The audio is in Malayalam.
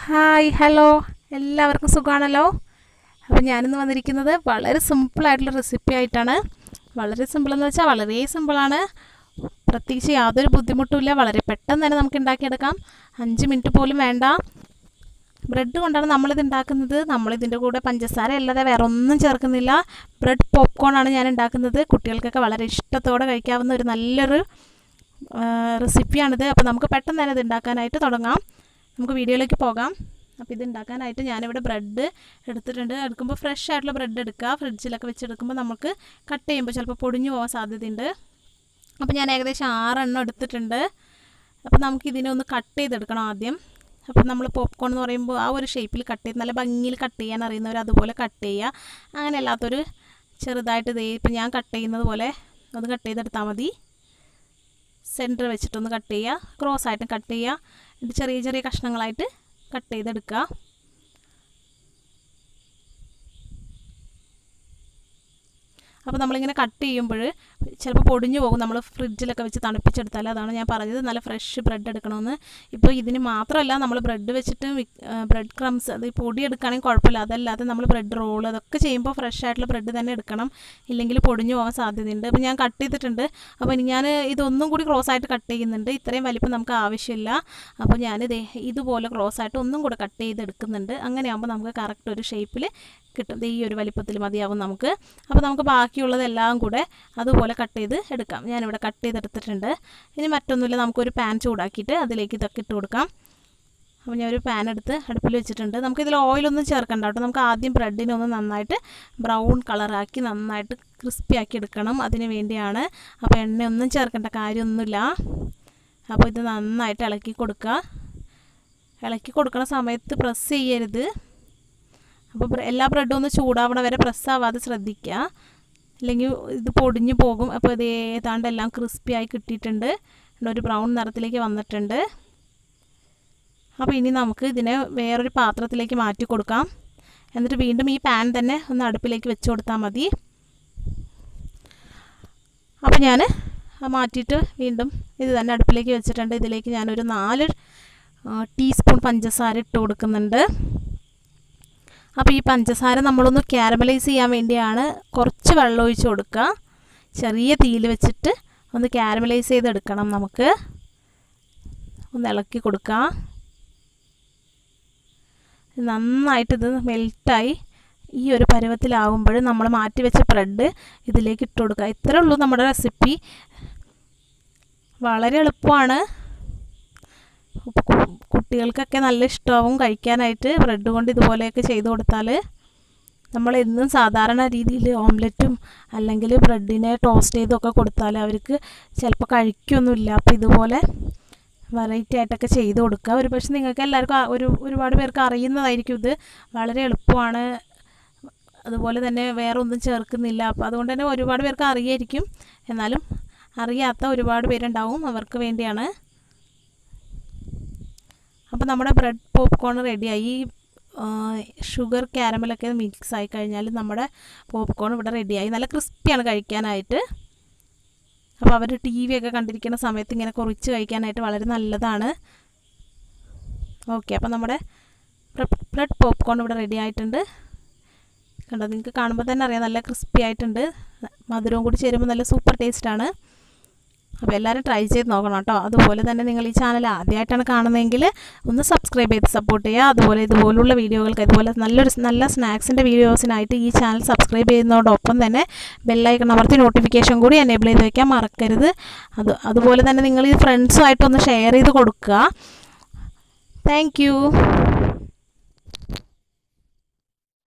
ഹായ് ഹലോ എല്ലാവർക്കും സുഖമാണല്ലോ അപ്പോൾ ഞാനിന്ന് വന്നിരിക്കുന്നത് വളരെ സിമ്പിളായിട്ടുള്ള റെസിപ്പി ആയിട്ടാണ് വളരെ സിമ്പിളെന്ന് വെച്ചാൽ വളരെ സിമ്പിളാണ് പ്രത്യേകിച്ച് യാതൊരു ബുദ്ധിമുട്ടുമില്ല വളരെ പെട്ടെന്ന് തന്നെ നമുക്ക് ഉണ്ടാക്കിയെടുക്കാം അഞ്ച് മിനിറ്റ് പോലും വേണ്ട ബ്രെഡ് കൊണ്ടാണ് നമ്മളിത് ഉണ്ടാക്കുന്നത് നമ്മളിതിൻ്റെ കൂടെ പഞ്ചസാര അല്ലാതെ വേറെ ഒന്നും ചേർക്കുന്നില്ല ബ്രെഡ് പോപ്കോൺ ആണ് ഞാൻ ഉണ്ടാക്കുന്നത് കുട്ടികൾക്കൊക്കെ വളരെ ഇഷ്ടത്തോടെ കഴിക്കാവുന്ന ഒരു നല്ലൊരു റെസിപ്പിയാണിത് അപ്പോൾ നമുക്ക് പെട്ടെന്ന് തന്നെ ഇത് ഉണ്ടാക്കാനായിട്ട് തുടങ്ങാം നമുക്ക് വീഡിയോയിലേക്ക് പോകാം അപ്പോൾ ഇത് ഉണ്ടാക്കാനായിട്ട് ഞാനിവിടെ ബ്രെഡ് എടുത്തിട്ടുണ്ട് എടുക്കുമ്പോൾ ഫ്രഷ് ആയിട്ടുള്ള ബ്രെഡ് എടുക്കുക ഫ്രിഡ്ജിലൊക്കെ വെച്ചെടുക്കുമ്പോൾ നമുക്ക് കട്ട് ചെയ്യുമ്പോൾ ചിലപ്പോൾ പൊടിഞ്ഞു പോകാൻ സാധ്യതയുണ്ട് അപ്പോൾ ഞാൻ ഏകദേശം ആറെണ്ണം എടുത്തിട്ടുണ്ട് അപ്പോൾ നമുക്ക് ഇതിനെ ഒന്ന് കട്ട് ചെയ്തെടുക്കണം ആദ്യം അപ്പോൾ നമ്മൾ പോപ്കോൺ എന്ന് പറയുമ്പോൾ ആ ഒരു ഷേപ്പിൽ കട്ട് ചെയ്ത് നല്ല ഭംഗിയിൽ കട്ട് ചെയ്യാൻ അറിയുന്നവർ അതുപോലെ കട്ട് ചെയ്യുക അങ്ങനെ അല്ലാത്തൊരു ചെറുതായിട്ട് ഇതേ ഇപ്പം ഞാൻ കട്ട് ചെയ്യുന്നത് പോലെ ഒന്ന് കട്ട് ചെയ്തെടുത്താൽ മതി സെൻറ്റർ വെച്ചിട്ടൊന്ന് കട്ട് ചെയ്യുക ക്രോസ് ആയിട്ട് കട്ട് ചെയ്യുക ഇത് ചെറിയ ചെറിയ കഷ്ണങ്ങളായിട്ട് കട്ട് ചെയ്തെടുക്കുക അപ്പോൾ നമ്മളിങ്ങനെ കട്ട് ചെയ്യുമ്പോൾ ചിലപ്പോൾ പൊടിഞ്ഞു പോകും നമ്മൾ ഫ്രിഡ്ജിലൊക്കെ വെച്ച് തണുപ്പിച്ചെടുത്താൽ അതാണ് ഞാൻ പറഞ്ഞത് നല്ല ഫ്രഷ് ബ്രെഡ് എടുക്കണമെന്ന് ഇപ്പോൾ ഇതിന് മാത്രമല്ല നമ്മൾ ബ്രെഡ് വെച്ചിട്ട് ബ്രെഡ് ക്രംസ് അത് പൊടി എടുക്കുകയാണെങ്കിൽ കുഴപ്പമില്ല അതല്ലാതെ നമ്മൾ ബ്രെഡ് റോൾ അതൊക്കെ ചെയ്യുമ്പോൾ ഫ്രഷ് ആയിട്ടുള്ള ബ്രെഡ് തന്നെ എടുക്കണം ഇല്ലെങ്കിൽ പൊടിഞ്ഞു പോകാൻ സാധ്യതയുണ്ട് അപ്പോൾ ഞാൻ കട്ട് ചെയ്തിട്ടുണ്ട് അപ്പോൾ ഞാൻ ഇതൊന്നും കൂടി ക്രോസ് ആയിട്ട് കട്ട് ചെയ്യുന്നുണ്ട് ഇത്രയും വലിപ്പം നമുക്ക് ആവശ്യമില്ല അപ്പോൾ ഞാനിത് ഇതുപോലെ ക്രോസ് ആയിട്ട് ഒന്നും കൂടെ കട്ട് ചെയ്തെടുക്കുന്നുണ്ട് അങ്ങനെയാകുമ്പോൾ നമുക്ക് കറക്റ്റ് ഒരു ഷേപ്പിൽ കിട്ടും ഈ ഒരു വലിപ്പത്തിൽ മതിയാവും നമുക്ക് അപ്പോൾ നമുക്ക് ബാക്കിയുള്ളതെല്ലാം കൂടെ അതുപോലെ കട്ട് ചെയ്ത് എടുക്കാം ഞാനിവിടെ കട്ട് ചെയ്തെടുത്തിട്ടുണ്ട് ഇനി മറ്റൊന്നുമില്ല നമുക്കൊരു പാൻ ചൂടാക്കിയിട്ട് അതിലേക്ക് ഇതൊക്കെ ഇട്ട് കൊടുക്കാം അപ്പോൾ ഞാൻ ഒരു പാൻ എടുത്ത് അടുപ്പിൽ വെച്ചിട്ടുണ്ട് നമുക്കിതിൽ ഓയിലൊന്നും ചേർക്കണ്ട കേട്ടോ നമുക്ക് ആദ്യം ബ്രെഡിനെ ഒന്ന് നന്നായിട്ട് ബ്രൗൺ കളറാക്കി നന്നായിട്ട് ക്രിസ്പി ആക്കി എടുക്കണം അതിന് വേണ്ടിയാണ് അപ്പോൾ എണ്ണയൊന്നും ചേർക്കേണ്ട കാര്യമൊന്നുമില്ല അപ്പോൾ ഇത് നന്നായിട്ട് ഇളക്കി കൊടുക്കുക ഇളക്കി കൊടുക്കുന്ന സമയത്ത് പ്രസ് ചെയ്യരുത് അപ്പോൾ എല്ലാ ബ്രെഡും ഒന്ന് ചൂടാവണ വരെ പ്രസ് ആവാതെ ശ്രദ്ധിക്കുക അല്ലെങ്കിൽ ഇത് പൊടിഞ്ഞു പോകും അപ്പോൾ ഇത് ഏതാണ്ട് എല്ലാം ക്രിസ്പി ആയി കിട്ടിയിട്ടുണ്ട് ഒരു ബ്രൗൺ നിറത്തിലേക്ക് വന്നിട്ടുണ്ട് അപ്പോൾ ഇനി നമുക്ക് ഇതിനെ വേറൊരു പാത്രത്തിലേക്ക് മാറ്റി കൊടുക്കാം എന്നിട്ട് വീണ്ടും ഈ പാൻ തന്നെ ഒന്ന് അടുപ്പിലേക്ക് വെച്ച് കൊടുത്താൽ മതി അപ്പോൾ ഞാൻ മാറ്റിയിട്ട് വീണ്ടും ഇത് തന്നെ അടുപ്പിലേക്ക് വെച്ചിട്ടുണ്ട് ഇതിലേക്ക് ഞാനൊരു നാല് ടീസ്പൂൺ പഞ്ചസാര ഇട്ട് കൊടുക്കുന്നുണ്ട് അപ്പോൾ ഈ പഞ്ചസാര നമ്മളൊന്ന് ക്യാരമലൈസ് ചെയ്യാൻ വേണ്ടിയാണ് കുറച്ച് വെള്ളം ഒഴിച്ച് കൊടുക്കുക ചെറിയ തീയിൽ വെച്ചിട്ട് ഒന്ന് ക്യാരമലൈസ് ചെയ്തെടുക്കണം നമുക്ക് ഒന്ന് ഇളക്കി കൊടുക്കുക നന്നായിട്ട് ഇത് മെൽറ്റായി ഈ ഒരു പരുവത്തിലാവുമ്പോൾ നമ്മൾ മാറ്റി വെച്ച ബ്രെഡ് ഇതിലേക്ക് ഇട്ട് കൊടുക്കുക ഇത്രേ ഉള്ളൂ നമ്മുടെ റെസിപ്പി വളരെ എളുപ്പമാണ് കുട്ടികൾക്കൊക്കെ നല്ല ഇഷ്ടമാവും കഴിക്കാനായിട്ട് ബ്രെഡ് കൊണ്ട് ഇതുപോലെയൊക്കെ ചെയ്ത് കൊടുത്താൽ നമ്മൾ എന്നും സാധാരണ രീതിയിൽ ഓംലെറ്റും അല്ലെങ്കിൽ ബ്രെഡിനെ ടോസ്റ്റ് ചെയ്തൊക്കെ കൊടുത്താൽ അവർക്ക് ചിലപ്പോൾ കഴിക്കൊന്നുമില്ല അപ്പോൾ ഇതുപോലെ വെറൈറ്റി ആയിട്ടൊക്കെ ചെയ്ത് കൊടുക്കുക ഒരു പക്ഷേ നിങ്ങൾക്ക് എല്ലാവർക്കും ഒരു ഒരുപാട് പേർക്ക് അറിയുന്നതായിരിക്കും ഇത് വളരെ എളുപ്പമാണ് അതുപോലെ തന്നെ വേറെ ഒന്നും ചേർക്കുന്നില്ല അപ്പോൾ അതുകൊണ്ട് തന്നെ ഒരുപാട് പേർക്ക് അറിയായിരിക്കും എന്നാലും അറിയാത്ത ഒരുപാട് പേരുണ്ടാവും അവർക്ക് വേണ്ടിയാണ് അപ്പോൾ നമ്മുടെ ബ്രെഡ് പോപ്കോൺ റെഡിയായി ഷുഗർ ക്യാരമലൊക്കെ മിക്സ് ആയി കഴിഞ്ഞാൽ നമ്മുടെ പോപ്കോൺ ഇവിടെ റെഡിയായി നല്ല ക്രിസ്പിയാണ് കഴിക്കാനായിട്ട് അപ്പോൾ അവർ ടി വി ഒക്കെ കണ്ടിരിക്കുന്ന സമയത്ത് ഇങ്ങനെ കുറിച്ച് കഴിക്കാനായിട്ട് വളരെ നല്ലതാണ് ഓക്കെ അപ്പോൾ നമ്മുടെ ബ്രെഡ് പോപ്കോൺ ഇവിടെ റെഡി ആയിട്ടുണ്ട് കണ്ടോ നിങ്ങൾക്ക് കാണുമ്പോൾ തന്നെ അറിയാം നല്ല ക്രിസ്പി ആയിട്ടുണ്ട് മധുരവും കൂടി ചേരുമ്പോൾ നല്ല സൂപ്പർ ടേസ്റ്റാണ് അപ്പോൾ എല്ലാവരും ട്രൈ ചെയ്ത് നോക്കണം കേട്ടോ അതുപോലെ തന്നെ നിങ്ങൾ ഈ ചാനൽ ആദ്യമായിട്ടാണ് കാണുന്നതെങ്കിൽ ഒന്ന് സബ്സ്ക്രൈബ് ചെയ്ത് സപ്പോർട്ട് ചെയ്യുക അതുപോലെ ഇതുപോലുള്ള വീഡിയോകൾക്ക് ഇതുപോലെ നല്ലൊരു നല്ല സ്നാക്സിൻ്റെ വീഡിയോസിനായിട്ട് ഈ ചാനൽ സബ്സ്ക്രൈബ് ചെയ്യുന്നതോടൊപ്പം തന്നെ ബെല്ലൈക്കൺ അമർത്തി നോട്ടിഫിക്കേഷൻ കൂടി എനേബിൾ ചെയ്ത് വയ്ക്കാൻ മറക്കരുത് അത് അതുപോലെ തന്നെ നിങ്ങൾ ഈ ഫ്രണ്ട്സുമായിട്ടൊന്ന് ഷെയർ ചെയ്ത് കൊടുക്കുക താങ്ക്